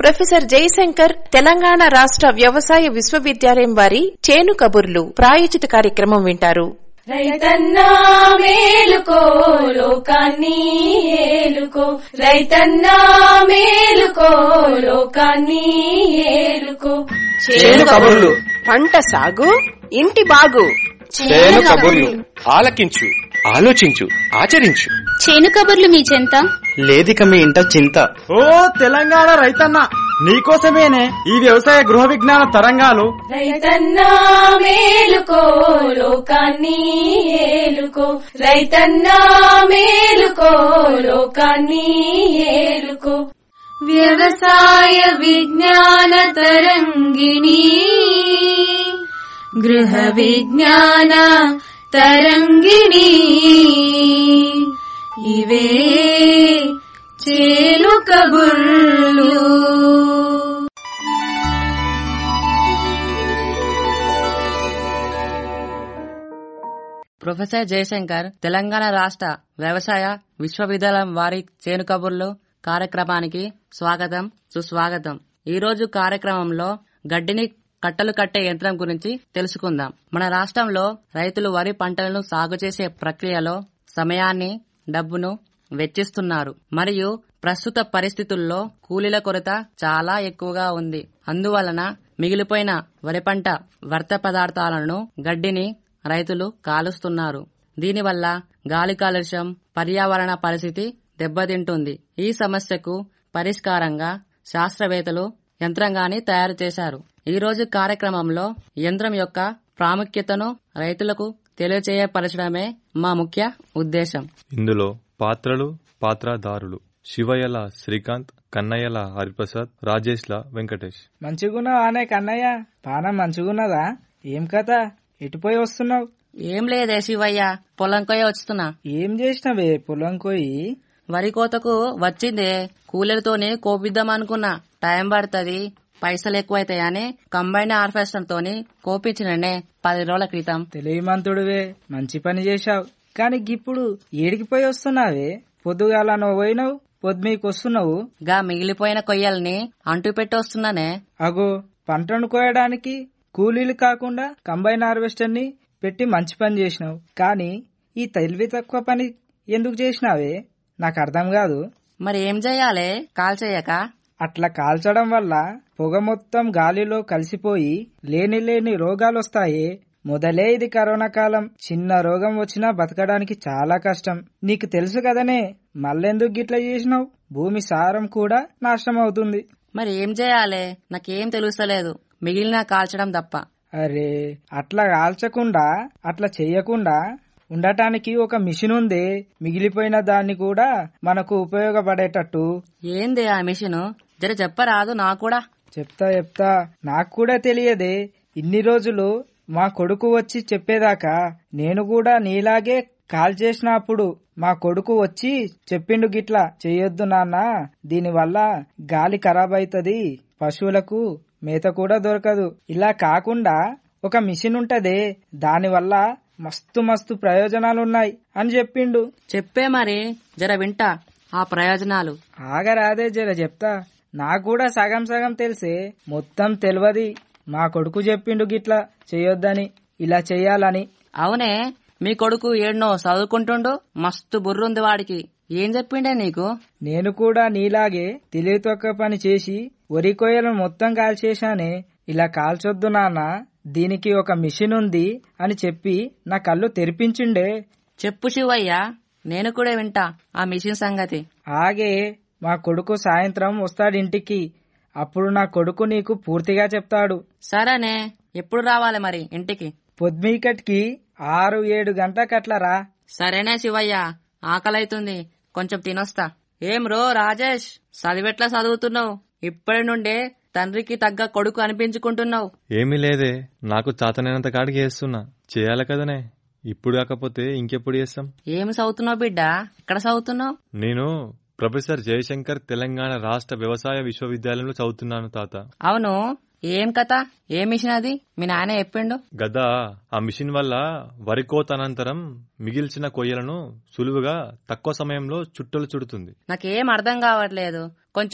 professor Jayashankar Telangana రాష్ట్ర వ్యవసాయ విశ్వవిద్యాలయం వారి చేను కబుర్లు ప్రాయోజిత కార్యక్రమం వింటారు రైతన్నా మేలుకో లోకాన్ని ఏలుకో రైతన్నా మేలుకో లోకాన్ని ఏలుకో చేను కబుర్లు పంట సాగు ఇంటి బాగు చేను కబుర్లు ఆలకించు ఆలోచించు ఆచరించు చేను కబుర్లు మీ చెంత లేదిక మీ ఇంట చింత ఓ తెలంగాణ రైతన్న నీకోసమేనే ఈ వ్యవసాయ గృహ విజ్ఞాన తరంగాలు రైతన్నా మేలుకో లోకాన్ని ఏలుకో రైతన్నా మేలుకో లోకాన్ని ఏలుకో వ్యవసాయ విజ్ఞాన తరంగిణి గృహ విజ్ఞాన తరంగిణి ఇవే చేలు కబుర్లు ప్రొఫెసర్ జయశంకర్ తెలంగాణ రాష్ట్ర వ్యవసాయ విశ్వవిద్యాలయం వారి చేను కబుర్లు కార్యక్రమానికి స్వాగతం సుస్వాగతం ఈ రోజు కార్యక్రమంలో గడ్డిని కట్టలు కట్టే యంత్రం గురించి తెలుసుకుందాం మన రాష్ట్రంలో రైతులు వరి పంటలను సాగు చేసే ప్రక్రియలో సమయాన్ని డబ్బును వెచ్చిస్తున్నారు మరియు ప్రస్తుత పరిస్థితుల్లో కూలీల కొరత చాలా ఎక్కువగా ఉంది అందువలన మిగిలిపోయిన వరి పంట వర్త పదార్థాలను గడ్డిని రైతులు కాలుస్తున్నారు దీనివల్ల గాలి కాలుష్యం పర్యావరణ పరిస్థితి దెబ్బతింటుంది ఈ సమస్యకు పరిష్కారంగా శాస్త్రవేత్తలు యంత్రాంగాన్ని తయారు చేశారు ఈ రోజు కార్యక్రమంలో యంత్రం యొక్క ప్రాముఖ్యతను రైతులకు తెలియచేయపరచడమే మా ముఖ్య ఉద్దేశం ఇందులో పాత్రలు పాత్రదారులు శివయ్యల శ్రీకాంత్ కన్నయ్యల హరిప్రసాద్ రాజేష్ల వెంకటేష్ మంచిగున్నావు ఆనే కన్నయ్య పానం మంచిగున్నదా ఏం కథ ఎటుపోయి వస్తున్నావు ఏం లేదే శివయ్య పొలం కొయ్య వస్తున్నా ఏం చేసినవే పొలం కోయి వరి కోతకు వచ్చిందే కూలీలతోనే కోపిద్దాం అనుకున్నా టైం పడుతుంది పైసలు ఎక్కువైతాయని కంబైన్ హార్వెస్టర్ తోని కోపించిననే పది రోజుల క్రితం తెలివిమంతుడివే మంచి పని చేశావు కాని ఇప్పుడు ఏడికి పోయి వస్తున్నావే పొద్దుగాల నువ్వు పోయినావు పొద్దుమీకి వస్తున్నావు గా మిగిలిపోయిన కొయ్యల్ని అంటు పెట్టి వస్తున్నానే అగో పంటను కోయడానికి కూలీలు కాకుండా కంబైన్ హార్వెస్టర్ ని పెట్టి మంచి పని చేసినావు కానీ ఈ తెలివి తక్కువ పని ఎందుకు చేసినావే నాకు అర్థం కాదు మరి ఏం చెయ్యాలే కాల్చేయక అట్లా కాల్చడం వల్ల పొగ మొత్తం గాలిలో కలిసిపోయి లేని లేని రోగాలొస్తాయి మొదలే ఇది కరోనా కాలం చిన్న రోగం వచ్చినా బతకడానికి చాలా కష్టం నీకు తెలుసు కదనే మళ్ళెందుకు గిట్ల చేసినావు భూమి సారం కూడా నాశనం అవుతుంది మరి ఏం చేయాలే నాకేం తెలుస్తలేదు మిగిలిన కాల్చడం తప్ప అరే అట్లా కాల్చకుండా అట్లా చెయ్యకుండా ఉండటానికి ఒక మిషన్ ఉంది మిగిలిపోయిన దాన్ని కూడా మనకు ఉపయోగపడేటట్టు ఏంది ఆ మిషన్ జర చెప్పరాదు నాకు కూడా చెప్తా చెప్తా నాకు కూడా తెలియదే ఇన్ని రోజులు మా కొడుకు వచ్చి చెప్పేదాకా నేను కూడా నీలాగే కాల్ చేసినప్పుడు మా కొడుకు వచ్చి చెప్పిండు గిట్లా చెయ్యొద్దు నాన్న దీనివల్ల గాలి ఖరాబ్ అవుతుంది పశువులకు మేత కూడా దొరకదు ఇలా కాకుండా ఒక మిషన్ ఉంటదే దానివల్ల మస్తు మస్తు ప్రయోజనాలున్నాయి అని చెప్పిండు చెప్పే మరి జర వింటా ఆ ప్రయోజనాలు ఆగరాదే జర చెప్తా నాకు కూడా సగం సగం తెలిసే మొత్తం తెలియదు మా కొడుకు చెప్పిండు గిట్లా చెయ్యొద్దని ఇలా చెయ్యాలని అవునే మీ కొడుకు ఏడ్నో చదువుకుంటుండు మస్తు బుర్రుంది వాడికి ఏం చెప్పిండే నీకు నేను కూడా నీలాగే తెలివి తక్కువ పని చేసి వరి కొయ్యలను మొత్తం కాల్చేశానే ఇలా కాల్చొద్దు నాన్న దీనికి ఒక మిషన్ ఉంది అని చెప్పి నా కళ్ళు తెరిపించిండే చెప్పు శివయ్య నేను కూడా వింటా ఆ మిషన్ సంగతి ఆగే మా కొడుకు సాయంత్రం వస్తాడింటికి అప్పుడు నా కొడుకు నీకు పూర్తిగా చెప్తాడు సరేనే ఎప్పుడు రావాలి మరి ఇంటికి పొద్దుమీకటికి ఆరు ఏడు గంటకట్లా రా సరేనే శివయ్య ఆకలైతుంది కొంచెం తినొస్తా ఏం రో రాజేష్ చదివెట్లా చదువుతున్నావు ఇప్పటి నుండే తండ్రికి తగ్గ కొడుకు అనిపించుకుంటున్నావు ఏమీ లేదే నాకు చాతనైనంత కాడికి చేస్తున్నా చేయాలి కదనే ఇప్పుడు కాకపోతే ఇంకెప్పుడు చేస్తాం ఏం చదువుతున్నావు బిడ్డ ఎక్కడ చదువుతున్నావు నేను ప్రొఫెసర్ జయశంకర్ తెలంగాణ రాష్ట్ర వ్యవసాయ విశ్వవిద్యాలయంలో చదువుతున్నాను తాత అవును ఏం కథ ఏ మిషన్ అది మీ నాన్న చెప్పిండు గదా ఆ మిషన్ వల్ల వరి కోత అనంతరం మిగిల్చిన కొయ్యలను సులువుగా తక్కువ సమయంలో చుట్టలు చుడుతుంది నాకేం అర్థం కావట్లేదు కొంచెం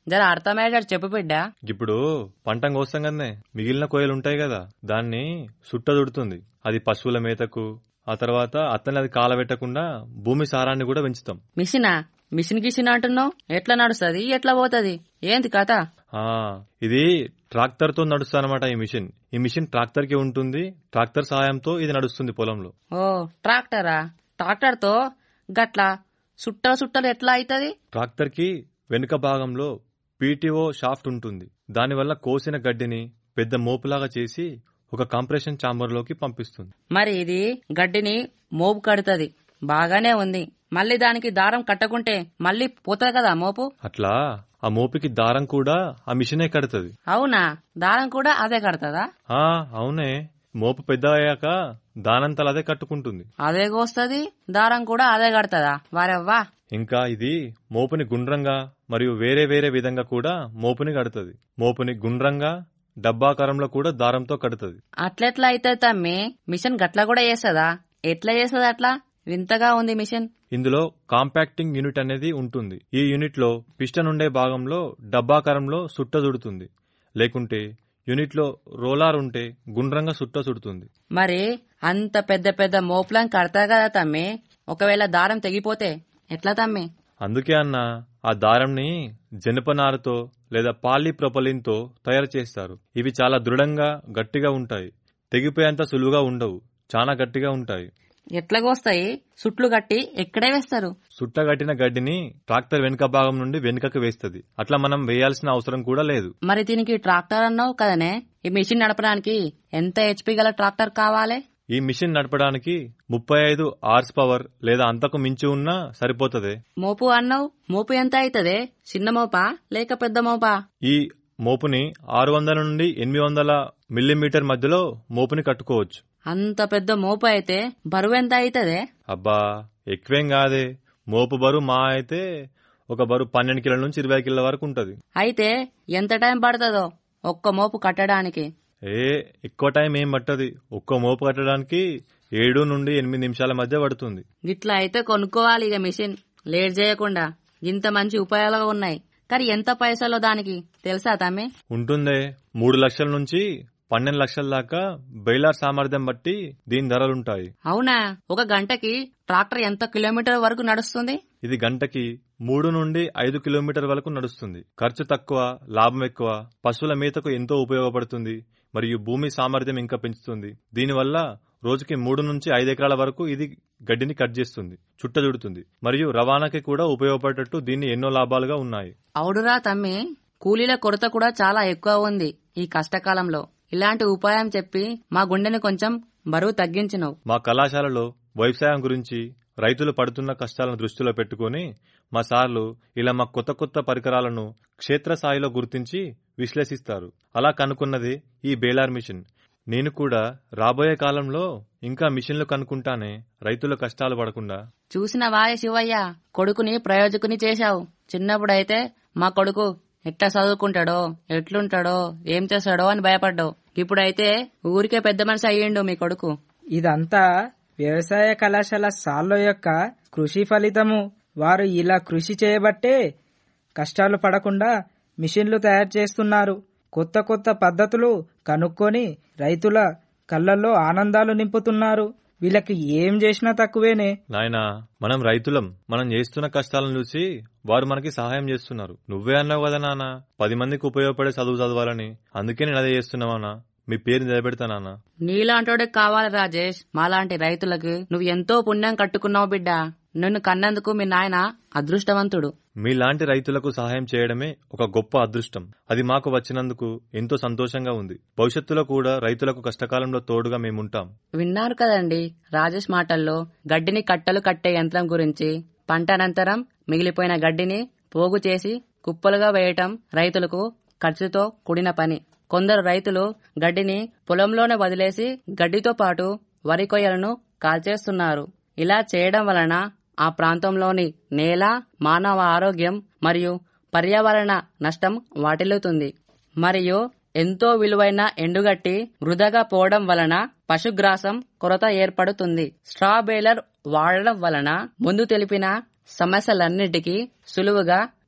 జర అర్థమయ్యేటట్టు చెప్పు బిడ్డా ఇప్పుడు పంటం కోస్తాం కదనే మిగిలిన కోయలు ఉంటాయి కదా దాన్ని సుట్టదుడుతుంది అది పశువుల మేతకు ఆ తర్వాత అత్తని అది కాలబెట్టకుండా భూమి సారాన్ని కూడా పెంచుతాం మిషనా మిషన్ గిషన్ అంటున్నావు ఎట్లా నడుస్తుంది ఎట్లా పోతుంది ఏంది కథ ఆ ఇది ట్రాక్టర్ తో నడుస్తానమాట ఈ మిషన్ ఈ మిషన్ ట్రాక్టర్ కి ఉంటుంది ట్రాక్టర్ సహాయంతో ఇది నడుస్తుంది పొలంలో ఓ ట్రాక్టరా ట్రాక్టర్ తో గట్ల సుట్టలు సుట్టలు ఎట్లా అవుతుంది ట్రాక్టర్ కి వెనుక భాగంలో పీటీఓ షాఫ్ట్ ఉంటుంది దానివల్ల కోసిన గడ్డిని పెద్ద మోపులాగా చేసి ఒక కంప్రెషన్ ఛాంబర్ లోకి పంపిస్తుంది మరి ఇది గడ్డిని మోపు కడుతుంది బాగానే ఉంది మళ్ళీ దానికి దారం కట్టకుంటే మళ్ళీ పోతుంది కదా మోపు అట్లా ఆ మోపుకి దారం కూడా ఆ మిషనే కడుతుంది అవునా దారం కూడా అదే కడతదా ఆ అవునే మోపు పెద్ద అయ్యాక దానంతలు అదే కట్టుకుంటుంది అదే కోస్తది దారం కూడా అదే కడతదా వారెవ్వా ఇంకా ఇది మోపుని గుండ్రంగా మరియు వేరే వేరే విధంగా కూడా మోపుని కడుతుంది మోపుని గుండ్రంగా డబ్బాకారంలో కూడా దారంతో కడుతుంది అట్లెట్లా అయితే తమ్మి మిషన్ గట్ల కూడా చేస్తుందా ఎట్లా చేస్తుంది అట్లా వింతగా ఉంది మిషన్ ఇందులో కాంపాక్టింగ్ యూనిట్ అనేది ఉంటుంది ఈ యూనిట్ లో పిస్టన్ ఉండే భాగంలో డబ్బాకారంలో సుట్ట చుడుతుంది లేకుంటే యూనిట్ లో రోలార్ ఉంటే గుండ్రంగా సుట్ట చుడుతుంది మరి అంత పెద్ద పెద్ద మోపులను కడతా కదా తమ్మి ఒకవేళ దారం తెగిపోతే ఎట్లా తమ్మి అందుకే అన్న ఆ దారంని జనపనారతో లేదా పాలీప్రొపలిన్ తో తయారు చేస్తారు ఇవి చాలా దృఢంగా గట్టిగా ఉంటాయి తెగిపోయేంత సులువుగా ఉండవు చాలా గట్టిగా ఉంటాయి ఎట్లా కోస్తాయి సుట్లు కట్టి ఎక్కడే వేస్తారు సుట్టగట్టిన గడ్డిని ట్రాక్టర్ వెనుక భాగం నుండి వెనుకకు వేస్తుంది అట్లా మనం వేయాల్సిన అవసరం కూడా లేదు మరి దీనికి ట్రాక్టర్ అన్నావు కదనే ఈ మిషన్ నడపడానికి ఎంత హెచ్పి గల ట్రాక్టర్ కావాలి ఈ మిషన్ నడపడానికి ముప్పై ఐదు ఆర్స్ పవర్ లేదా అంతకు మించి ఉన్నా సరిపోతుంది మోపు అన్నావు మోపు ఎంత అవుతుంది చిన్న మోపా లేక పెద్ద మోపా ఈ మోపుని ఆరు వందల నుండి ఎనిమిది వందల మిల్లీమీటర్ మధ్యలో మోపుని కట్టుకోవచ్చు అంత పెద్ద మోపు అయితే బరువు ఎంత అవుతుంది అబ్బా ఎక్కువేం కాదే మోపు బరువు మా అయితే ఒక బరువు పన్నెండు కిలోల నుంచి ఇరవై కిలోల వరకు ఉంటది అయితే ఎంత టైం పడుతుందో ఒక్క మోపు కట్టడానికి ఏ ఎక్కువ టైం ఏం పట్టది ఒక్క మోపు కట్టడానికి ఏడు నుండి ఎనిమిది నిమిషాల మధ్య పడుతుంది ఇట్లా అయితే కొనుక్కోవాలి ఇక మిషన్ లేట్ చేయకుండా ఇంత మంచి ఉపయోగాలు ఉన్నాయి కానీ ఎంత పైసలో దానికి తెలుసా తమ్మి ఉంటుందే మూడు లక్షల నుంచి పన్నెండు లక్షల దాకా బైలార్ సామర్థ్యం బట్టి దీని ధరలుంటాయి అవునా ఒక గంటకి ట్రాక్టర్ ఎంత కిలోమీటర్ వరకు నడుస్తుంది ఇది గంటకి మూడు నుండి ఐదు కిలోమీటర్ వరకు నడుస్తుంది ఖర్చు తక్కువ లాభం ఎక్కువ పశువుల మేతకు ఎంతో ఉపయోగపడుతుంది మరియు భూమి సామర్థ్యం ఇంకా పెంచుతుంది దీనివల్ల రోజుకి మూడు నుంచి ఐదు ఎకరాల వరకు ఇది గడ్డిని కట్ చేస్తుంది చుట్టజుడుతుంది మరియు రవాణాకి కూడా ఉపయోగపడేటట్టు దీన్ని ఎన్నో లాభాలుగా ఉన్నాయి అవుడురా తమ్మి కూలీల కొరత కూడా చాలా ఎక్కువ ఉంది ఈ కష్టకాలంలో ఇలాంటి ఉపాయం చెప్పి మా గుండెని కొంచెం బరువు తగ్గించినవు మా కళాశాలలో వ్యవసాయం గురించి రైతులు పడుతున్న కష్టాలను దృష్టిలో పెట్టుకుని మా సార్లు ఇలా మా కొత్త కొత్త పరికరాలను క్షేత్రస్థాయిలో గుర్తించి విశ్లేషిస్తారు అలా కనుక్కున్నది ఈ బేలార్ మిషన్ నేను కూడా రాబోయే కాలంలో ఇంకా మిషన్లు కనుక్కుంటానే రైతుల కష్టాలు పడకుండా చూసిన వాయే శివయ్య కొడుకుని ప్రయోజకుని చేశావు చిన్నప్పుడైతే మా కొడుకు ఎట్లా చదువుకుంటాడో ఎట్లుంటాడో ఏం చేస్తాడో అని భయపడ్డావు ఇప్పుడైతే ఊరికే పెద్ద మనిషి అయ్యిండు మీ కొడుకు ఇదంతా వ్యవసాయ కళాశాల సాల్లో యొక్క కృషి ఫలితము వారు ఇలా కృషి చేయబట్టే కష్టాలు పడకుండా మిషన్లు తయారు చేస్తున్నారు కొత్త కొత్త పద్ధతులు కనుక్కొని రైతుల కళ్ళల్లో ఆనందాలు నింపుతున్నారు వీళ్ళకి ఏం చేసినా తక్కువేనే నాయనా మనం రైతులం మనం చేస్తున్న కష్టాలను చూసి వారు మనకి సహాయం చేస్తున్నారు నువ్వే అన్నావు కదా నాన్న పది మందికి ఉపయోగపడే చదువు చదవాలని అందుకే నేను అదే చేస్తున్నావానా మీ పేరు నిలబెడతానా నీలాంటోడే కావాలి రాజేష్ మాలాంటి రైతులకు నువ్వు ఎంతో పుణ్యం కట్టుకున్నావు బిడ్డ నిన్ను కన్నందుకు మీ నాయన అదృష్టవంతుడు మీలాంటి రైతులకు సహాయం చేయడమే ఒక గొప్ప అదృష్టం అది మాకు వచ్చినందుకు ఎంతో సంతోషంగా ఉంది భవిష్యత్తులో కూడా రైతులకు కష్టకాలంలో తోడుగా మేముంటాం విన్నారు కదండి రాజేష్ మాటల్లో గడ్డిని కట్టలు కట్టే యంత్రం గురించి పంట అనంతరం మిగిలిపోయిన గడ్డిని పోగు చేసి కుప్పలుగా వేయటం రైతులకు ఖర్చుతో కూడిన పని కొందరు రైతులు గడ్డిని పొలంలోనే వదిలేసి గడ్డితో పాటు వరి కొయ్యలను కాల్చేస్తున్నారు ఇలా చేయడం వలన ఆ ప్రాంతంలోని నేల మానవ ఆరోగ్యం మరియు పర్యావరణ నష్టం వాటిల్లుతుంది మరియు ఎంతో విలువైన ఎండుగట్టి వృధాగా పోవడం వలన పశుగ్రాసం కొరత ఏర్పడుతుంది స్ట్రా బేలర్ వాడడం వలన ముందు తెలిపిన సమస్యలన్నిటికీ సులువుగా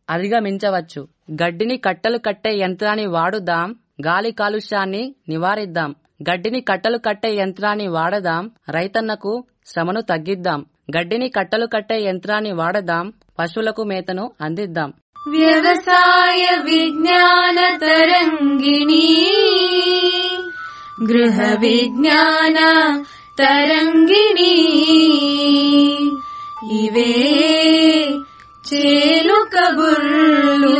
అధిగమించవచ్చు గడ్డిని కట్టలు కట్టే యంత్రాన్ని వాడుదాం గాలి కాలుష్యాన్ని నివారిద్దాం గడ్డిని కట్టలు కట్టే యంత్రాన్ని వాడదాం రైతన్నకు శ్రమను తగ్గిద్దాం గడ్డిని కట్టలు కట్టే యంత్రాన్ని వాడదాం పశువులకు మేతను అందిద్దాం వ్యవసాయ విజ్ఞాన తరంగిణి గృహ విజ్ఞాన తరంగిణి ఇవే చేలు కబుర్లు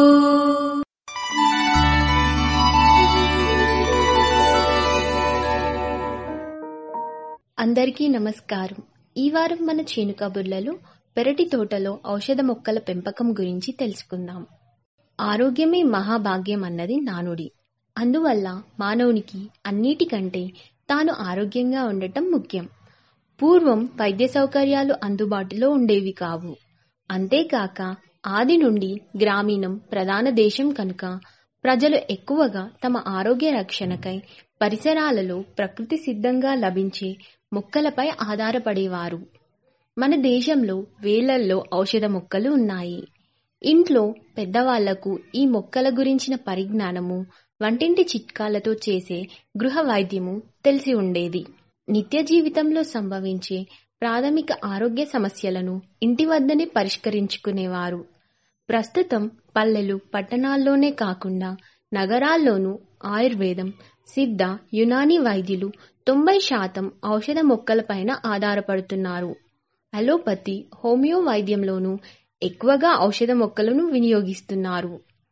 అందరికీ నమస్కారం ఈ వారం మన చేను కబుర్లలో పెరటి తోటలో ఔషధ మొక్కల పెంపకం గురించి తెలుసుకుందాం ఆరోగ్యమే మహాభాగ్యం అన్నది నానుడి అందువల్ల మానవునికి అన్నిటికంటే తాను ఆరోగ్యంగా ఉండటం ముఖ్యం పూర్వం వైద్య సౌకర్యాలు అందుబాటులో ఉండేవి కావు అంతేకాక ఆది నుండి గ్రామీణం ప్రధాన దేశం కనుక ప్రజలు ఎక్కువగా తమ ఆరోగ్య రక్షణకై పరిసరాలలో ప్రకృతి సిద్ధంగా లభించే మొక్కలపై ఆధారపడేవారు మన దేశంలో వేలల్లో ఔషధ మొక్కలు ఉన్నాయి ఇంట్లో పెద్దవాళ్లకు ఈ మొక్కల గురించిన పరిజ్ఞానము వంటింటి చిట్కాలతో చేసే గృహ వైద్యము తెలిసి ఉండేది నిత్య జీవితంలో సంభవించే ప్రాథమిక ఆరోగ్య సమస్యలను ఇంటి వద్దనే పరిష్కరించుకునేవారు ప్రస్తుతం పల్లెలు పట్టణాల్లోనే కాకుండా నగరాల్లోనూ ఆయుర్వేదం సిద్ధ యునానీ వైద్యులు తొంభై శాతం ఔషధ మొక్కలపైన ఆధారపడుతున్నారు అలోపతి హోమియో వైద్యంలోనూ ఎక్కువగా ఔషధ మొక్కలను వినియోగిస్తున్నారు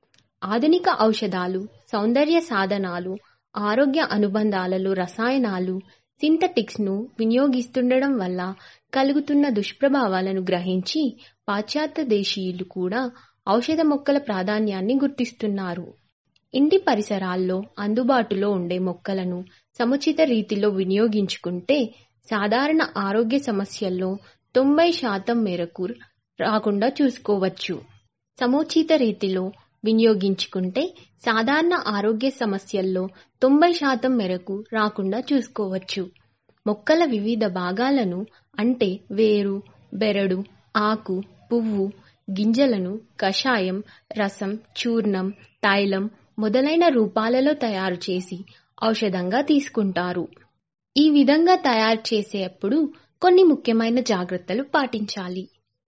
ఆధునిక ఔషధాలు సౌందర్య సాధనాలు ఆరోగ్య అనుబంధాలలో రసాయనాలు సింథటిక్స్ ను వినియోగిస్తుండడం వల్ల కలుగుతున్న దుష్ప్రభావాలను గ్రహించి పాశ్చాత్య దేశీయులు కూడా ఔషధ మొక్కల ప్రాధాన్యాన్ని గుర్తిస్తున్నారు ఇంటి పరిసరాల్లో అందుబాటులో ఉండే మొక్కలను సముచిత రీతిలో వినియోగించుకుంటే సాధారణ ఆరోగ్య సమస్యల్లో తొంభై శాతం మేరకు రాకుండా చూసుకోవచ్చు సముచిత రీతిలో వినియోగించుకుంటే సాధారణ ఆరోగ్య సమస్యల్లో తొంభై శాతం మేరకు రాకుండా చూసుకోవచ్చు మొక్కల వివిధ భాగాలను అంటే వేరు బెరడు ఆకు పువ్వు గింజలను కషాయం రసం చూర్ణం తైలం మొదలైన రూపాలలో తయారు చేసి ఔషధంగా తీసుకుంటారు ఈ విధంగా తయారు చేసేటప్పుడు కొన్ని ముఖ్యమైన జాగ్రత్తలు పాటించాలి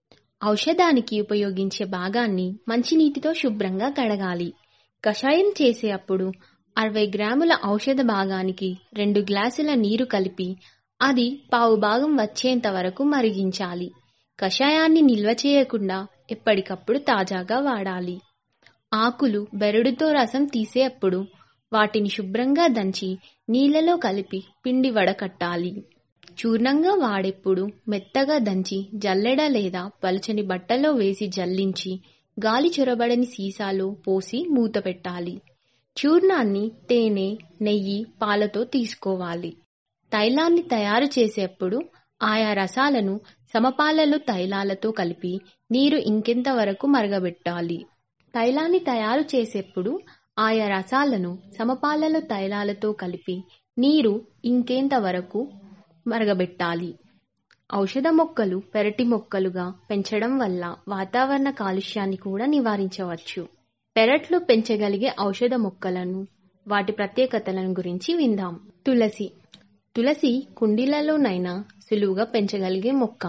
ఔషధానికి ఉపయోగించే భాగాన్ని మంచినీటితో శుభ్రంగా కడగాలి కషాయం చేసేటప్పుడు అరవై గ్రాముల ఔషధ భాగానికి రెండు గ్లాసుల నీరు కలిపి అది పావు భాగం వచ్చేంత వరకు మరిగించాలి కషాయాన్ని నిల్వ చేయకుండా ఎప్పటికప్పుడు తాజాగా వాడాలి ఆకులు బెరడుతో రసం తీసేటప్పుడు వాటిని శుభ్రంగా దంచి నీళ్లలో కలిపి పిండి వడకట్టాలి చూర్ణంగా వాడెప్పుడు మెత్తగా దంచి జల్లెడ లేదా పలుచని బట్టలో వేసి జల్లించి గాలి చొరబడని సీసాలో పోసి మూత పెట్టాలి చూర్ణాన్ని తేనె నెయ్యి పాలతో తీసుకోవాలి తైలాన్ని తయారు చేసేప్పుడు ఆయా రసాలను సమపాలలో తైలాలతో కలిపి నీరు ఇంకెంత వరకు మరగబెట్టాలి తైలాన్ని తయారు చేసేప్పుడు ఆయా రసాలను సమపాలలో తైలాలతో కలిపి నీరు ఇంకేంత వరకు మరగబెట్టాలి ఔషధ మొక్కలు పెరటి మొక్కలుగా పెంచడం వల్ల వాతావరణ కాలుష్యాన్ని కూడా నివారించవచ్చు పెరట్లో పెంచగలిగే ఔషధ మొక్కలను వాటి ప్రత్యేకతలను గురించి విందాం తులసి తులసి కుండీలలోనైనా సులువుగా పెంచగలిగే మొక్క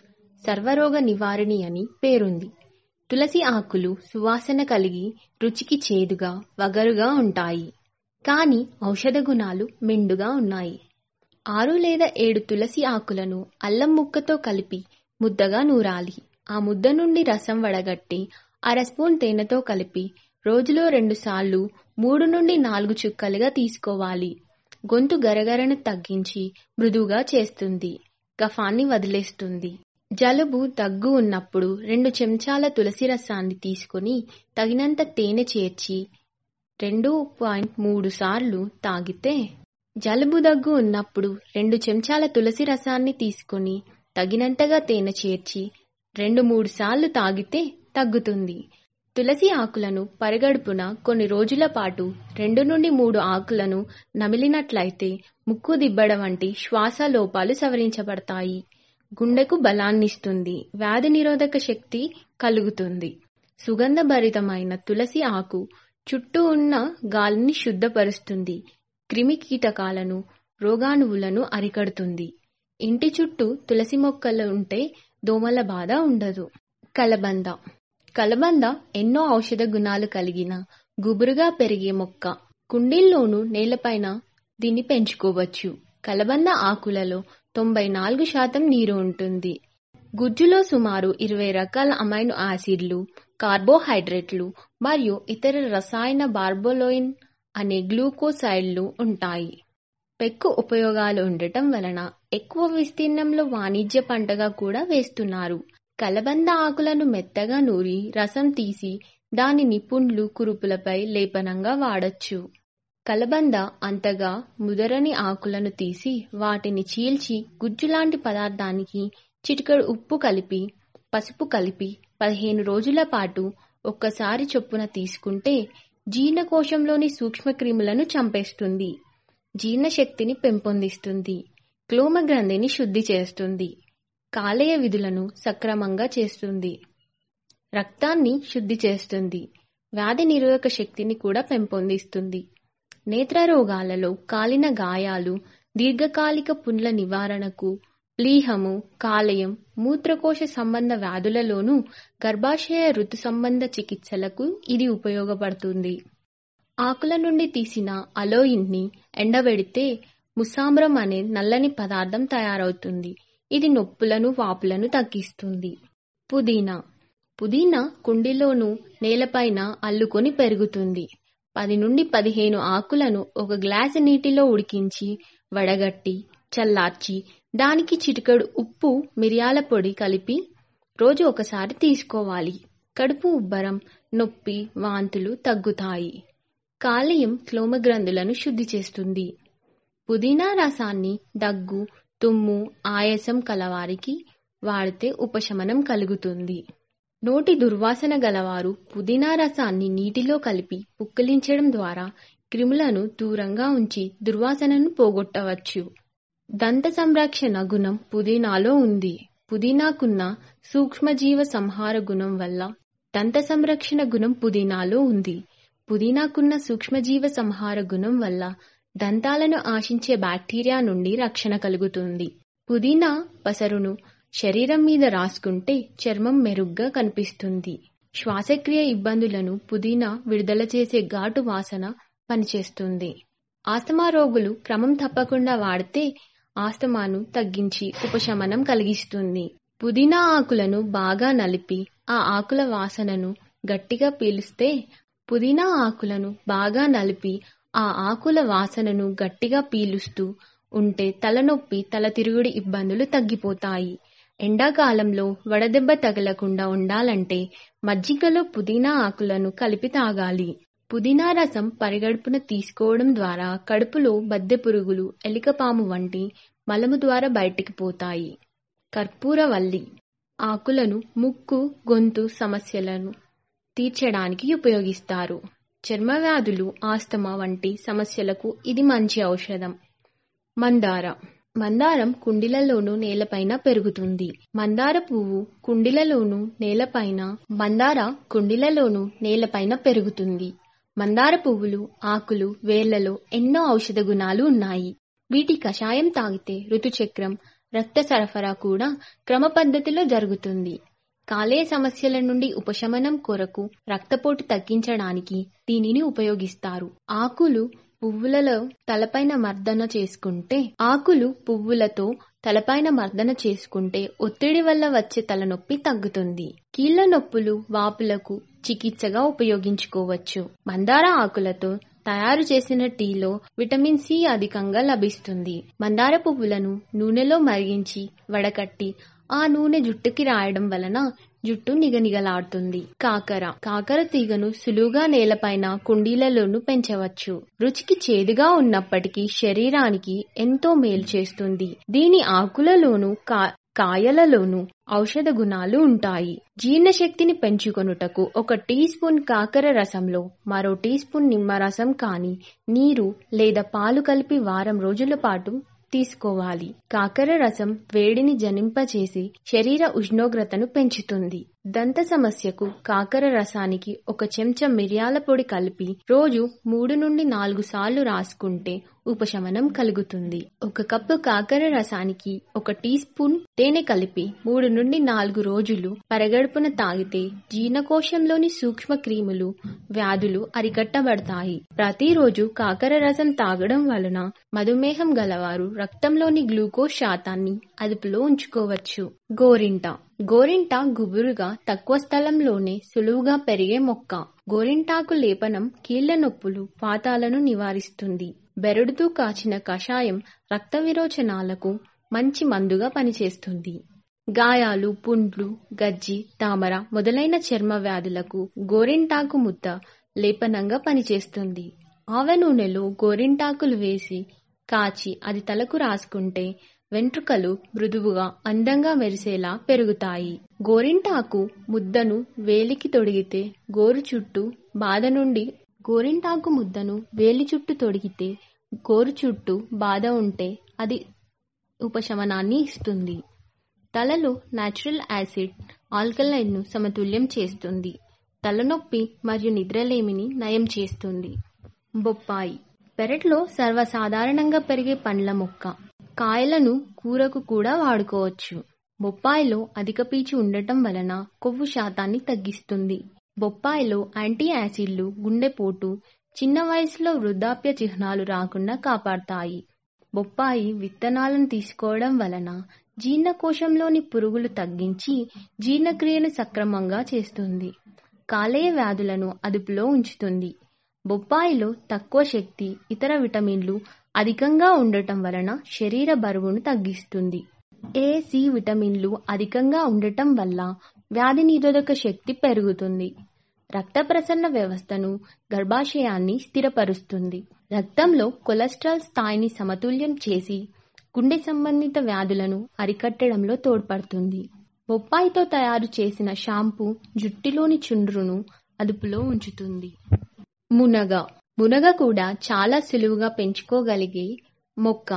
సర్వరోగ నివారిణి అని పేరుంది తులసి ఆకులు సువాసన కలిగి రుచికి చేదుగా వగరుగా ఉంటాయి కానీ ఔషధ గుణాలు మెండుగా ఉన్నాయి ఆరు లేదా ఏడు తులసి ఆకులను అల్లం ముక్కతో కలిపి ముద్దగా నూరాలి ఆ ముద్ద నుండి రసం వడగట్టి అర స్పూన్ తేనెతో కలిపి రోజులో రెండు సార్లు మూడు నుండి నాలుగు చుక్కలుగా తీసుకోవాలి గొంతు గరగరను తగ్గించి మృదువుగా చేస్తుంది గఫాన్ని వదిలేస్తుంది జలుబు దగ్గు ఉన్నప్పుడు రెండు చెంచాల తులసి రసాన్ని తీసుకొని తగినంత తేనె చేర్చి రెండు పాయింట్ మూడు సార్లు తాగితే జలుబు దగ్గు ఉన్నప్పుడు రెండు చెంచాల తులసి రసాన్ని తీసుకొని తగినంతగా తేనె చేర్చి రెండు మూడు సార్లు తాగితే తగ్గుతుంది తులసి ఆకులను పరిగడుపున కొన్ని రోజుల పాటు రెండు నుండి మూడు ఆకులను నమిలినట్లయితే ముక్కు దిబ్బడ వంటి శ్వాస లోపాలు సవరించబడతాయి గుండెకు బలాన్నిస్తుంది వ్యాధి నిరోధక శక్తి కలుగుతుంది సుగంధభరితమైన తులసి ఆకు చుట్టూ ఉన్న గాలిని శుద్ధపరుస్తుంది క్రిమి కీటకాలను రోగాణువులను అరికడుతుంది ఇంటి చుట్టూ తులసి మొక్కలు ఉంటే దోమల బాధ ఉండదు కలబంద కలబంద ఎన్నో ఔషధ గుణాలు కలిగిన గుబురుగా పెరిగే మొక్క కుండీల్లోనూ నేలపైన దీన్ని పెంచుకోవచ్చు కలబంద ఆకులలో తొంభై నాలుగు శాతం నీరు ఉంటుంది గుజ్జులో సుమారు ఇరవై రకాల అమైనో యాసిడ్లు కార్బోహైడ్రేట్లు మరియు ఇతర రసాయన బార్బోలోయిన్ అనే గ్లూకోసైడ్లు ఉంటాయి పెక్కు ఉపయోగాలు ఉండటం వలన ఎక్కువ విస్తీర్ణంలో వాణిజ్య పంటగా కూడా వేస్తున్నారు కలబంద ఆకులను మెత్తగా నూరి రసం తీసి దానిని పుండ్లు కురుపులపై లేపనంగా వాడచ్చు కలబంద అంతగా ముదరని ఆకులను తీసి వాటిని చీల్చి గుజ్జులాంటి పదార్థానికి చిటికెడు ఉప్పు కలిపి పసుపు కలిపి పదిహేను రోజుల పాటు ఒక్కసారి చొప్పున తీసుకుంటే జీర్ణకోశంలోని సూక్ష్మక్రిములను చంపేస్తుంది జీర్ణశక్తిని పెంపొందిస్తుంది క్లోమ గ్రంథిని శుద్ధి చేస్తుంది కాలేయ విధులను సక్రమంగా చేస్తుంది రక్తాన్ని శుద్ధి చేస్తుంది వ్యాధి నిరోధక శక్తిని కూడా పెంపొందిస్తుంది నేత్ర రోగాలలో కాలిన గాయాలు దీర్ఘకాలిక పుండ్ల నివారణకు ప్లీహము కాలేయం మూత్రకోశ సంబంధ వ్యాధులలోనూ గర్భాశయ ఋతు సంబంధ చికిత్సలకు ఇది ఉపయోగపడుతుంది ఆకుల నుండి తీసిన అలోయిన్ని ఎండబెడితే ముసాంబ్రం అనే నల్లని పదార్థం తయారవుతుంది ఇది నొప్పులను వాపులను తగ్గిస్తుంది పుదీనా పుదీనా కుండీలోనూ నేలపైన అల్లుకొని పెరుగుతుంది పది నుండి పదిహేను ఆకులను ఒక గ్లాసు నీటిలో ఉడికించి వడగట్టి చల్లార్చి దానికి చిటికెడు ఉప్పు మిరియాల పొడి కలిపి రోజు ఒకసారి తీసుకోవాలి కడుపు ఉబ్బరం నొప్పి వాంతులు తగ్గుతాయి కాలేయం క్లోమగ్రంథులను శుద్ధి చేస్తుంది పుదీనా రసాన్ని దగ్గు తుమ్ము ఆయాసం కలవారికి వాడితే ఉపశమనం కలుగుతుంది నోటి దుర్వాసన గలవారు పుదీనా రసాన్ని నీటిలో కలిపి పుక్కిలించడం ద్వారా క్రిములను దూరంగా ఉంచి దుర్వాసనను పోగొట్టవచ్చు దంత సంరక్షణ గుణం పుదీనాలో ఉంది పుదీనాకున్న సూక్ష్మజీవ సంహార గుణం వల్ల దంత సంరక్షణ గుణం పుదీనాలో ఉంది పుదీనాకున్న సూక్ష్మజీవ సంహార గుణం వల్ల దంతాలను ఆశించే బ్యాక్టీరియా నుండి రక్షణ కలుగుతుంది పుదీనా పసరును శరీరం మీద రాసుకుంటే చర్మం మెరుగ్గా కనిపిస్తుంది శ్వాసక్రియ ఇబ్బందులను పుదీనా విడుదల చేసే ఘాటు వాసన పనిచేస్తుంది ఆస్తమా రోగులు క్రమం తప్పకుండా వాడితే ఆస్తమాను తగ్గించి ఉపశమనం కలిగిస్తుంది పుదీనా ఆకులను బాగా నలిపి ఆ ఆకుల వాసనను గట్టిగా పీలిస్తే పుదీనా ఆకులను బాగా నలిపి ఆ ఆకుల వాసనను గట్టిగా పీలుస్తూ ఉంటే తలనొప్పి తల తిరుగుడి ఇబ్బందులు తగ్గిపోతాయి ఎండాకాలంలో వడదెబ్బ తగలకుండా ఉండాలంటే మజ్జిగలో పుదీనా ఆకులను కలిపి తాగాలి పుదీనా రసం పరిగడుపున తీసుకోవడం ద్వారా కడుపులో బద్దె పురుగులు ఎలికపాము వంటి మలము ద్వారా బయటికి పోతాయి కర్పూరవల్లి ఆకులను ముక్కు గొంతు సమస్యలను తీర్చడానికి ఉపయోగిస్తారు చర్మ వ్యాధులు ఆస్తమా వంటి సమస్యలకు ఇది మంచి ఔషధం మందార మందారం కుండీలలోనూ నేలపైన పెరుగుతుంది మందార పువ్వు కుండీలలోనూ నేలపైన మందార కుండీలలోనూ నేలపైన పెరుగుతుంది మందార పువ్వులు ఆకులు వేర్లలో ఎన్నో ఔషధ గుణాలు ఉన్నాయి వీటి కషాయం తాగితే ఋతుచక్రం రక్త సరఫరా కూడా క్రమ పద్ధతిలో జరుగుతుంది కాలేయ సమస్యల నుండి ఉపశమనం కొరకు రక్తపోటు తగ్గించడానికి దీనిని ఉపయోగిస్తారు ఆకులు పువ్వులలో తలపైన మర్దన చేసుకుంటే ఆకులు పువ్వులతో తలపైన మర్దన చేసుకుంటే ఒత్తిడి వల్ల వచ్చే తలనొప్పి తగ్గుతుంది కీళ్ల నొప్పులు వాపులకు చికిత్సగా ఉపయోగించుకోవచ్చు మందార ఆకులతో తయారు చేసిన టీలో విటమిన్ సి అధికంగా లభిస్తుంది మందార పువ్వులను నూనెలో మరిగించి వడకట్టి ఆ నూనె జుట్టుకి రాయడం వలన జుట్టు నిగనిగలాడుతుంది కాకర కాకర తీగను సులువుగా నేలపైన కుండీలలోనూ పెంచవచ్చు రుచికి చేదుగా ఉన్నప్పటికీ శరీరానికి ఎంతో మేలు చేస్తుంది దీని ఆకులలోనూ కా కాయలలోనూ ఔషధ గుణాలు ఉంటాయి జీర్ణశక్తిని పెంచుకొనుటకు ఒక టీ స్పూన్ కాకర రసంలో మరో టీ స్పూన్ నిమ్మరసం కానీ నీరు లేదా పాలు కలిపి వారం రోజుల పాటు తీసుకోవాలి కాకర రసం వేడిని జనింపచేసి శరీర ఉష్ణోగ్రతను పెంచుతుంది దంత సమస్యకు కాకర రసానికి ఒక చెంచా మిరియాల పొడి కలిపి రోజు మూడు నుండి నాలుగు సార్లు రాసుకుంటే ఉపశమనం కలుగుతుంది ఒక కప్పు కాకర రసానికి ఒక టీ స్పూన్ తేనె కలిపి మూడు నుండి నాలుగు రోజులు పరగడుపున తాగితే జీర్ణకోశంలోని సూక్ష్మ క్రిములు వ్యాధులు అరికట్టబడతాయి ప్రతిరోజు కాకర రసం తాగడం వలన మధుమేహం గలవారు రక్తంలోని గ్లూకోజ్ శాతాన్ని అదుపులో ఉంచుకోవచ్చు గోరింట గోరింట గుబురుగా తక్కువ స్థలంలోనే సులువుగా పెరిగే మొక్క గోరింటాకు లేపనం కీళ్ల నొప్పులు పాతాలను నివారిస్తుంది బెరడుతూ కాచిన కషాయం రక్త విరోచనాలకు మంచి మందుగా పనిచేస్తుంది గాయాలు పుండ్లు గజ్జి తామర మొదలైన చర్మ వ్యాధులకు గోరింటాకు ముద్ద లేపనంగా పనిచేస్తుంది ఆవ నూనెలో గోరింటాకులు వేసి కాచి అది తలకు రాసుకుంటే వెంట్రుకలు మృదువుగా అందంగా మెరిసేలా పెరుగుతాయి గోరింటాకు ముద్దను వేలికి తొడిగితే గోరు చుట్టూ బాధ నుండి గోరింటాకు ముద్దను వేలి చుట్టూ తొడిగితే గోరు చుట్టూ బాధ ఉంటే అది ఉపశమనాన్ని ఇస్తుంది తలలో నాచురల్ యాసిడ్ ఆల్కలైన్ ను సమతుల్యం చేస్తుంది తలనొప్పి మరియు నిద్రలేమిని నయం చేస్తుంది బొప్పాయి పెరట్లో సర్వసాధారణంగా పెరిగే పండ్ల మొక్క కాయలను కూరకు కూడా వాడుకోవచ్చు బొప్పాయిలో అధిక పీచు ఉండటం వలన కొవ్వు శాతాన్ని తగ్గిస్తుంది బొప్పాయిలో యాంటీ యాసిడ్లు గుండెపోటు చిన్న వయసులో వృద్ధాప్య చిహ్నాలు రాకుండా కాపాడతాయి బొప్పాయి విత్తనాలను తీసుకోవడం వలన జీర్ణకోశంలోని పురుగులు తగ్గించి జీర్ణక్రియను సక్రమంగా చేస్తుంది కాలేయ వ్యాధులను అదుపులో ఉంచుతుంది బొప్పాయిలో తక్కువ శక్తి ఇతర విటమిన్లు అధికంగా ఉండటం వలన శరీర బరువును తగ్గిస్తుంది ఏ సి విటమిన్లు అధికంగా ఉండటం వల్ల వ్యాధి నిరోధక శక్తి పెరుగుతుంది రక్త ప్రసరణ వ్యవస్థను గర్భాశయాన్ని స్థిరపరుస్తుంది రక్తంలో కొలెస్ట్రాల్ స్థాయిని సమతుల్యం చేసి గుండె సంబంధిత వ్యాధులను అరికట్టడంలో తోడ్పడుతుంది బొప్పాయితో తయారు చేసిన షాంపూ జుట్టులోని చుండ్రును అదుపులో ఉంచుతుంది మునగ మునగ కూడా చాలా సులువుగా పెంచుకోగలిగే మొక్క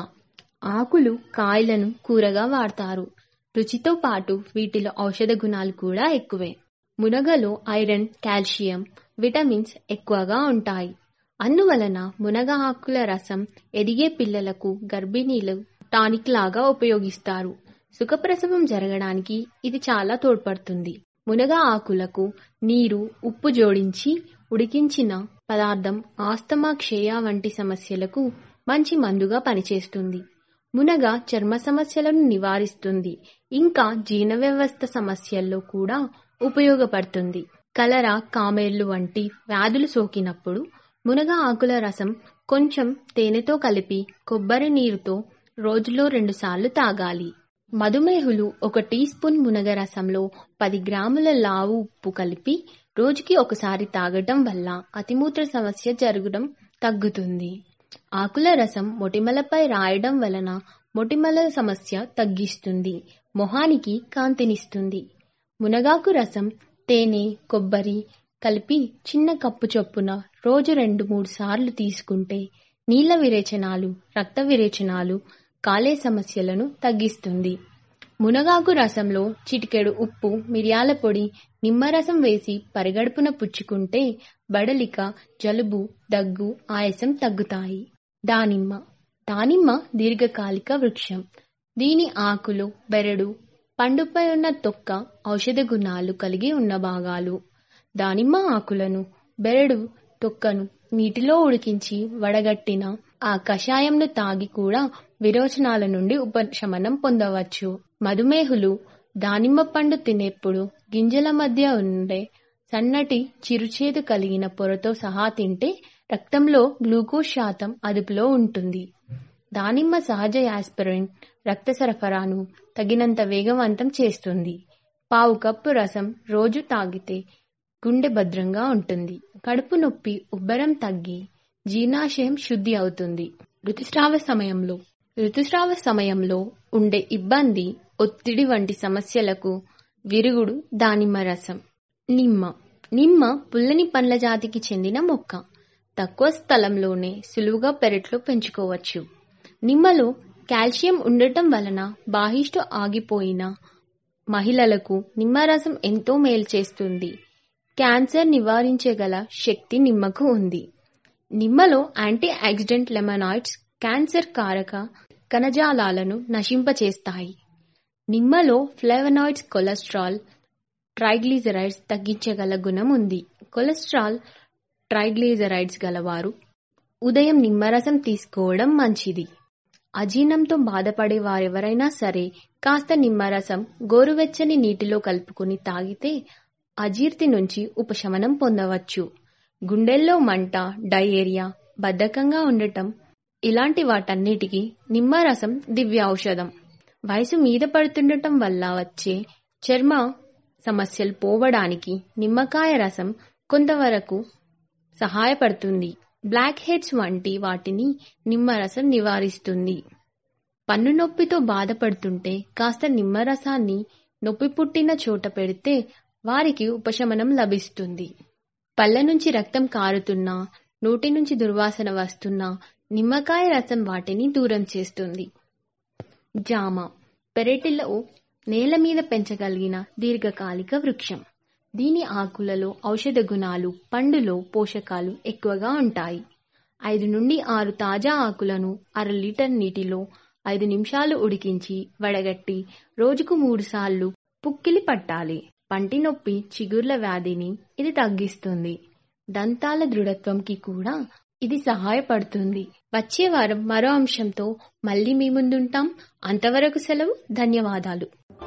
ఆకులు కాయలను కూరగా వాడతారు రుచితో పాటు వీటిలో ఔషధ గుణాలు కూడా ఎక్కువే మునగలో ఐరన్ కాల్షియం విటమిన్స్ ఎక్కువగా ఉంటాయి అందువలన మునగ ఆకుల రసం ఎదిగే పిల్లలకు గర్భిణీలు టానిక్ లాగా ఉపయోగిస్తారు సుఖప్రసవం జరగడానికి ఇది చాలా తోడ్పడుతుంది మునగ ఆకులకు నీరు ఉప్పు జోడించి ఉడికించిన పదార్థం ఆస్తమా క్షయ వంటి సమస్యలకు మంచి మందుగా పనిచేస్తుంది మునగ చర్మ సమస్యలను నివారిస్తుంది ఇంకా జీర్ణ వ్యవస్థ సమస్యల్లో కూడా ఉపయోగపడుతుంది కలరా కామేర్లు వంటి వ్యాధులు సోకినప్పుడు మునగ ఆకుల రసం కొంచెం తేనెతో కలిపి కొబ్బరి నీరుతో రోజులో రెండుసార్లు తాగాలి మధుమేహులు ఒక టీ స్పూన్ మునగ రసంలో పది గ్రాముల లావు ఉప్పు కలిపి రోజుకి ఒకసారి తాగటం వల్ల అతిమూత్ర సమస్య జరగడం తగ్గుతుంది ఆకుల రసం మొటిమలపై రాయడం వలన మొటిమల సమస్య తగ్గిస్తుంది మొహానికి కాంతినిస్తుంది మునగాకు రసం తేనె కొబ్బరి కలిపి చిన్న కప్పు చొప్పున రోజు రెండు మూడు సార్లు తీసుకుంటే నీళ్ల విరేచనాలు రక్త విరేచనాలు కాలే సమస్యలను తగ్గిస్తుంది మునగాకు రసంలో చిటికెడు ఉప్పు మిరియాల పొడి నిమ్మరసం వేసి పరిగడుపున పుచ్చుకుంటే బడలిక జలుబు దగ్గు ఆయాసం తగ్గుతాయి దానిమ్మ దానిమ్మ దీర్ఘకాలిక వృక్షం దీని ఆకులు బెరడు పండుపై ఉన్న తొక్క ఔషధ గుణాలు కలిగి ఉన్న భాగాలు దానిమ్మ ఆకులను బెరడు తొక్కను నీటిలో ఉడికించి వడగట్టిన ఆ కషాయంను తాగి కూడా విరోచనాల నుండి ఉపశమనం పొందవచ్చు మధుమేహులు దానిమ్మ పండు తినేప్పుడు గింజల మధ్య ఉండే సన్నటి చిరుచేదు కలిగిన పొరతో సహా తింటే రక్తంలో గ్లూకోజ్ శాతం అదుపులో ఉంటుంది దానిమ్మ సహజ యాస్పిరిన్ రక్త సరఫరాను తగినంత వేగవంతం చేస్తుంది పావు కప్పు రసం రోజు తాగితే గుండె భద్రంగా ఉంటుంది కడుపు నొప్పి ఉబ్బరం తగ్గి జీర్ణాశయం శుద్ధి అవుతుంది ఋతుస్రావ సమయంలో ఋతుస్రావ సమయంలో ఉండే ఇబ్బంది ఒత్తిడి వంటి సమస్యలకు విరుగుడు దానిమ్మ రసం నిమ్మ నిమ్మ పుల్లని పండ్ల జాతికి చెందిన మొక్క తక్కువ స్థలంలోనే సులువుగా పెరట్లో పెంచుకోవచ్చు నిమ్మలో కాల్షియం ఉండటం వలన బాహిష్టు ఆగిపోయిన మహిళలకు నిమ్మరసం ఎంతో మేలు చేస్తుంది క్యాన్సర్ నివారించగల శక్తి నిమ్మకు ఉంది నిమ్మలో యాంటీ ఆక్సిడెంట్ లెమనాయిడ్స్ క్యాన్సర్ కారక కణజాలాలను నశింపచేస్తాయి నిమ్మలో ఫ్లేవనాయిడ్స్ కొలెస్ట్రాల్ ట్రైగ్లిజరైడ్స్ తగ్గించగల గుణం ఉంది కొలెస్ట్రాల్ ట్రైగ్లిజరైడ్స్ గలవారు ఉదయం నిమ్మరసం తీసుకోవడం మంచిది అజీర్ణంతో బాధపడే వారెవరైనా సరే కాస్త నిమ్మరసం గోరువెచ్చని నీటిలో కలుపుకుని తాగితే అజీర్తి నుంచి ఉపశమనం పొందవచ్చు గుండెల్లో మంట డయేరియా బద్ధకంగా ఉండటం ఇలాంటి వాటన్నిటికీ నిమ్మరసం దివ్య ఔషధం వయసు మీద పడుతుండటం వల్ల వచ్చే చర్మ సమస్యలు పోవడానికి నిమ్మకాయ రసం కొంతవరకు సహాయపడుతుంది బ్లాక్ హెడ్స్ వంటి వాటిని నిమ్మరసం నివారిస్తుంది పన్ను నొప్పితో బాధపడుతుంటే కాస్త నిమ్మరసాన్ని నొప్పి పుట్టిన చోట పెడితే వారికి ఉపశమనం లభిస్తుంది పళ్ళ నుంచి రక్తం కారుతున్నా నోటి నుంచి దుర్వాసన వస్తున్నా నిమ్మకాయ రసం వాటిని దూరం చేస్తుంది జామ పెరటిలో నేల మీద పెంచగలిగిన దీర్ఘకాలిక వృక్షం దీని ఆకులలో ఔషధ గుణాలు పండులో పోషకాలు ఎక్కువగా ఉంటాయి ఐదు నుండి ఆరు తాజా ఆకులను అర లీటర్ నీటిలో ఐదు నిమిషాలు ఉడికించి వడగట్టి రోజుకు మూడు సార్లు పుక్కిలి పట్టాలి పంటి నొప్పి చిగుర్ల వ్యాధిని ఇది తగ్గిస్తుంది దంతాల దృఢత్వంకి కూడా ఇది సహాయపడుతుంది వచ్చే వారం మరో అంశంతో మళ్ళీ మీ ముందుంటాం అంతవరకు సెలవు ధన్యవాదాలు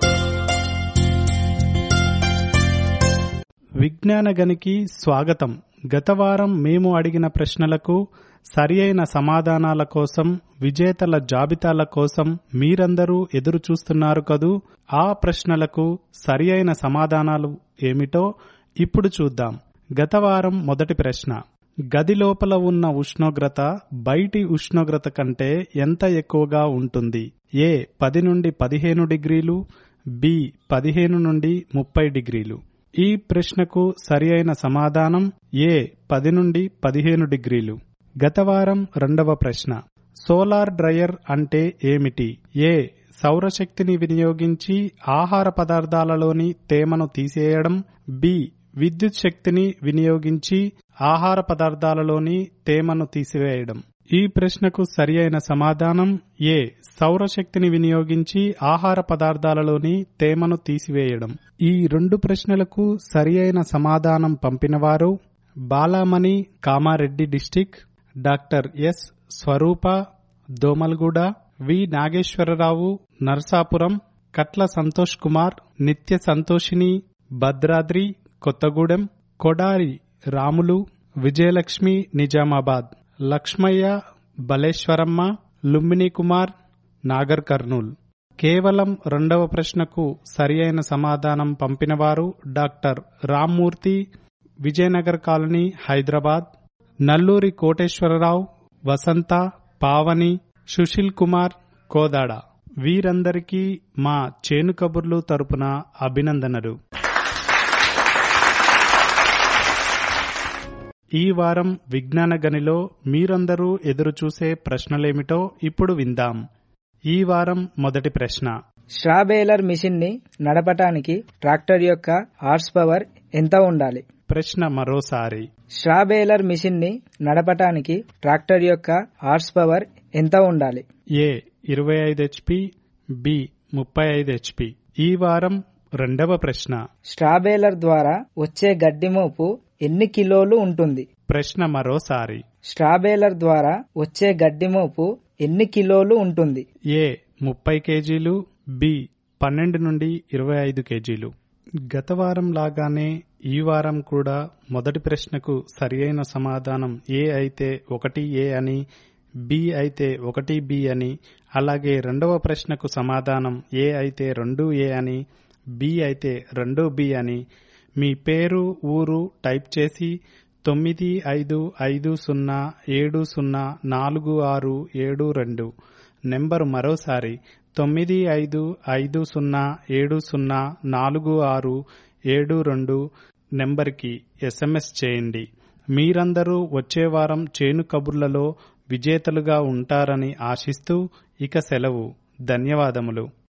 విజ్ఞాన గనికి స్వాగతం గత వారం మేము అడిగిన ప్రశ్నలకు సరి అయిన సమాధానాల కోసం విజేతల జాబితాల కోసం మీరందరూ ఎదురు చూస్తున్నారు కదూ ఆ ప్రశ్నలకు సరి అయిన సమాధానాలు ఏమిటో ఇప్పుడు చూద్దాం గత వారం మొదటి ప్రశ్న గది లోపల ఉన్న ఉష్ణోగ్రత బయటి ఉష్ణోగ్రత కంటే ఎంత ఎక్కువగా ఉంటుంది ఏ పది నుండి పదిహేను డిగ్రీలు బి పదిహేను నుండి ముప్పై డిగ్రీలు ఈ ప్రశ్నకు సరి అయిన సమాధానం ఏ పది నుండి పదిహేను డిగ్రీలు గత వారం రెండవ ప్రశ్న సోలార్ డ్రయర్ అంటే ఏమిటి ఏ సౌరశక్తిని వినియోగించి ఆహార పదార్థాలలోని తేమను తీసేయడం బి విద్యుత్ శక్తిని వినియోగించి ఆహార పదార్థాలలోని తేమను తీసివేయడం ఈ ప్రశ్నకు సరి అయిన సమాధానం ఏ సౌరశక్తిని వినియోగించి ఆహార పదార్థాలలోని తేమను తీసివేయడం ఈ రెండు ప్రశ్నలకు సరి అయిన సమాధానం పంపినవారు Balamani Kamareddy district doctor S Swarupa Domalguda V Nageswara Rao Narsapuram Katla Santosh Kumar Nitya Santoshini Bhadradri Kothagudem Kodari Ramulu Vijayalakshmi Nizamabad Lakshmaiah బలేశ్వరమ్మ Lumbini Kumar Nagar Kurnool కేవలం రెండవ ప్రశ్నకు సరి అయిన సమాధానం పంపినవారు డాక్టర్ రామ్మూర్తి విజయనగర్ కాలనీ హైదరాబాద్ నల్లూరి కోటేశ్వరరావు వసంత పావని సుశీల్ కుమార్ కోదాడ వీరందరికీ మా చేను కబుర్లు తరపున అభినందనలు ఈ వారం విజ్ఞాన గనిలో మీరందరూ ఎదురుచూసే ప్రశ్నలేమిటో ఇప్పుడు విందాం ఈ వారం మొదటి ప్రశ్న స్ట్రాబేలర్ మిషన్ ని నడపటానికి ట్రాక్టర్ యొక్క హార్స్ పవర్ ఎంత ఉండాలి ప్రశ్న మరోసారి స్ట్రాబేలర్ మిషన్ ని నడపటానికి ట్రాక్టర్ యొక్క హార్స్ పవర్ ఎంత ఉండాలి ఏ ఇరవై ఐదు హెచ్పి బి ముప్పై ఐదు హెచ్పి ఈ వారం రెండవ ప్రశ్న స్ట్రాబేలర్ ద్వారా వచ్చే గడ్డి మోపు ఎన్ని కిలోలు ఉంటుంది ప్రశ్న మరోసారి స్ట్రాబేలర్ ద్వారా వచ్చే గడ్డి మోపు ఎన్ని కిలోలు ఉంటుంది ఏ ముప్పై కేజీలు బి పన్నెండు నుండి ఇరవై ఐదు కేజీలు గత వారం లాగానే ఈ వారం కూడా మొదటి ప్రశ్నకు సరియైన సమాధానం ఏ అయితే ఒకటి ఏ అని బి అయితే ఒకటి బి అని అలాగే రెండవ ప్రశ్నకు సమాధానం ఏ అయితే రెండు ఏ అని బి అయితే రెండు బి అని మీ పేరు ఊరు టైప్ చేసి తొమ్మిది ఐదు ఐదు సున్నా ఏడు సున్నా నాలుగు ఆరు ఏడు రెండు నెంబరు మరోసారి తొమ్మిది ఐదు ఐదు సున్నా ఏడు సున్నా నాలుగు ఆరు ఏడు రెండు నెంబర్కి ఎస్ఎంఎస్ చేయండి మీరందరూ వచ్చే వారం చేను కబుర్లలో విజేతలుగా ఉంటారని ఆశిస్తూ ఇక సెలవు ధన్యవాదములు